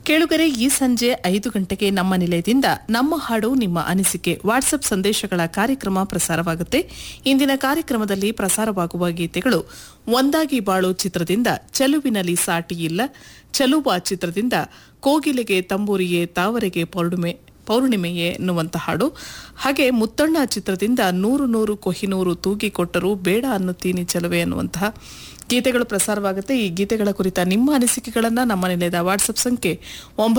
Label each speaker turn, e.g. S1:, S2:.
S1: ಕೇಳುಗರೆ ಈ ಸಂಜೆ ಐದು ಗಂಟೆಗೆ ನಮ್ಮ ನಿಲಯದಿಂದ ನಮ್ಮ ಹಾಡು ನಿಮ್ಮ ಅನಿಸಿಕೆ ವಾಟ್ಸ್ಆಪ್ ಸಂದೇಶಗಳ ಕಾರ್ಯಕ್ರಮ ಪ್ರಸಾರವಾಗುತ್ತೆ ಇಂದಿನ ಕಾರ್ಯಕ್ರಮದಲ್ಲಿ ಪ್ರಸಾರವಾಗುವ ಗೀತೆಗಳು ಒಂದಾಗಿ ಬಾಳು ಚಿತ್ರದಿಂದ ಚೆಲುವಿನಲ್ಲಿ ಸಾಟಿ ಇಲ್ಲ ಚೆಲುವ ಚಿತ್ರದಿಂದ ಕೋಗಿಲೆಗೆ ತಂಬೂರಿಯೇ ತಾವರೆಗೆ ಪೌರ್ಣಿಮೆ ಪೌರ್ಣಿಮೆಯೇ ಎನ್ನುವಂತ ಹಾಡು ಹಾಗೆ ಮುತ್ತಣ್ಣ ಚಿತ್ರದಿಂದ ನೂರು ನೂರು ಕೊಹಿನೂರು ತೂಗಿ ಕೊಟ್ಟರು ಬೇಡ ಅನ್ನುತ್ತೀನಿ ಚೆಲುವೆ ಅನ್ನುವಂತಹ ಗೀತೆಗಳು ಪ್ರಸಾರವಾಗುತ್ತೆ ಈ ಗೀತೆಗಳ ಕುರಿತ ನಿಮ್ಮ ಅನಿಸಿಕೆಗಳನ್ನ ನಮ್ಮ ನಿಲಯದ ವಾಟ್ಸಪ್ ಸಂಖ್ಯೆ